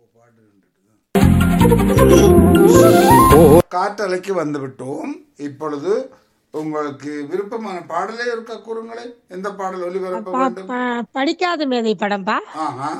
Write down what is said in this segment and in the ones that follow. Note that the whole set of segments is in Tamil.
காற்றலைக்கு வந்துவிட்டோம் இப்பொழுது உங்களுக்கு விருப்பமான பாடலே இருக்க கூறுங்களே எந்த பாடல் ஒலிபரப்ப பா- வேண்டும் பா- படிக்காத மேதை படம்பா ஆஹா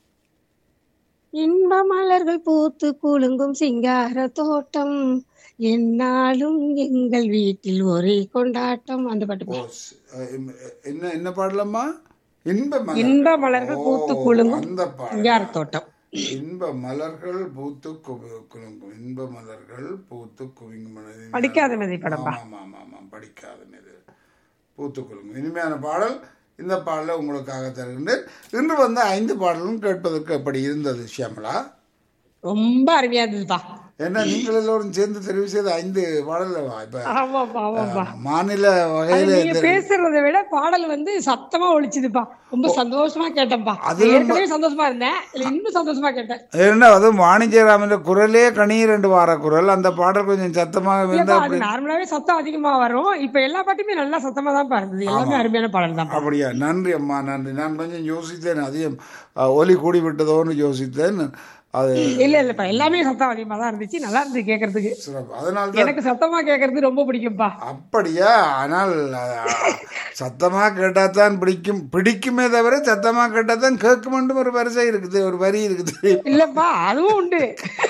இன்ப மலர்கள் பூத்து குலுங்கும் சிங்கார தோட்டம் என்னாலும் எங்கள் வீட்டில் ஒரே கொண்டாட்டம் அந்த பாட்டு ஓ, ஸ்- அஹ், இம்- என்ன என்ன பாடலம்மா இன்ப மலர் இன்ப மலர்கள் பூத்து ஓ, குலுங்கும் அந்த பாடல் சிங்கார தோட்டம் இன்ப மலர்கள் பூத்து குவி- குலுங்கும் இன்ப மலர்கள் பூத்து குவிங்கும் மனதின் படிக்காத மேதை படம்பா ஆமாம் ஆமாம் ஆமாம் படிக்காத மீது பூத்து குலுங்கும் இனிமையான பாடல் இந்த பாடலை உங்களுக்காக தருகின்றேன் இன்று வந்து ஐந்து பாடலும் கேட்பதற்கு எப்படி இருந்தது ஷியாமலா ரொம்ப அருமையா இருந்ததுப்பா ஏன்னா நீங்கள் எல்லோரும் சேர்ந்து தெரிவு செய்த ஐந்து பாடல் இப்ப ஆமாப்பா ஆமாப்பா மாநில அது வகையில நீங்க பேசுறதை விட பாடல் வந்து சத்தமா ஒழிச்சுதுப்பா ரொம்ப சந்தோஷமா கேட்டேன்ப்பா அதுல ஏற்கனவே சந்தோஷமா இருந்தேன் இதுல இன்னும் சந்தோஷமா கேட்டேன் என்ன அதுவும் வாணிஜராமன் குரலே கணீர் ரெண்டு வார குரல் அந்த பாடல் கொஞ்சம் சத்தமாக இருந்தா இல்லப்பா, அது நார்மலாவே சத்தம் அதிகமா வரும் இப்ப எல்லா பாட்டுமே நல்லா சத்தமா தான் இருந்தது எல்லாமே அருமையான பாடல் தான் அப்படியா நன்றி அம்மா நன்றி நான் கொஞ்சம் யோசித்தேன் அதிகம் அஹ், ஒலி கூடி விட்டதோன்னு யோசித்தேன் அது இல்ல இல்லப்பா எல்லாமே சத்தம் அதிகமா தான் இருந்துச்சு நல்லா இருந்துச்சு கேக்குறதுக்கு சிறப்பு அதனால தான் எனக்கு சத்தமா கேக்குறது ரொம்ப பிடிக்கும்பா அப்படியா ஆனால் அஹ், சத்தமா கேட்டாதான் பிடிக்கும் பிடிக்குமே தவிர சத்தமா கேட்டாதான் கேட்குமென்றும் ஒரு வரிசை இருக்குது ஒரு வரி இருக்குது இல்லப்பா அதுவும் உண்டு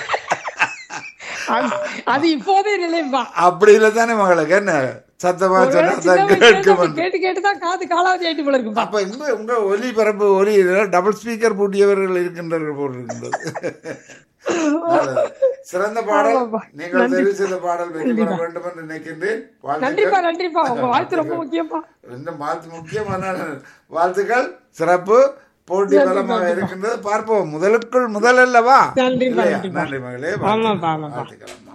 அது- அது இப்போதே நிலைப்பா அப்படி இல்லை தானே மகளுக்கு என்ன சத்தமா ஒருவேளை சொன்னா சின்ன தான் வயசுல கேட்கும் இருந்து கேட்டு கேட்டு தான் காது காலாவதி ஆயிட்டு போல இருக்குப்பா அப்ப இங்க உங்க ஒலி பரப்பு ஒலி டபுள் ஸ்பீக்கர் பூட்டியவர்கள் இருக்கின்றார்கள் போல் இருக்கின்றது நல்லது. சிறந்த பாடல் ஆமாப்பா. நீங்கள் தெரிவு செய்த பாடல் வெற்றி பெற வேண்டும் என்று நினைக்கின்றேன் நன்றிப்பா வாழ்த்துக்கள் நன்றிப்பா உங்க வாழ்த்து ரொம்ப முக்கியம்ப்பா இந்த வாழ்த்து முக்கியமான வாழ்த்துக்கள் சிறப்பு போட்டி பலமாக இருக்கின்றது பார்ப்போம் முதலுக்குள் முதல் அல்லவா நன்றிப்பா இல்லையா? நன்றிப்பா நன்றி மகளே ஆமாப்பா ஆமாப்பா வாழ்த்துக்கள்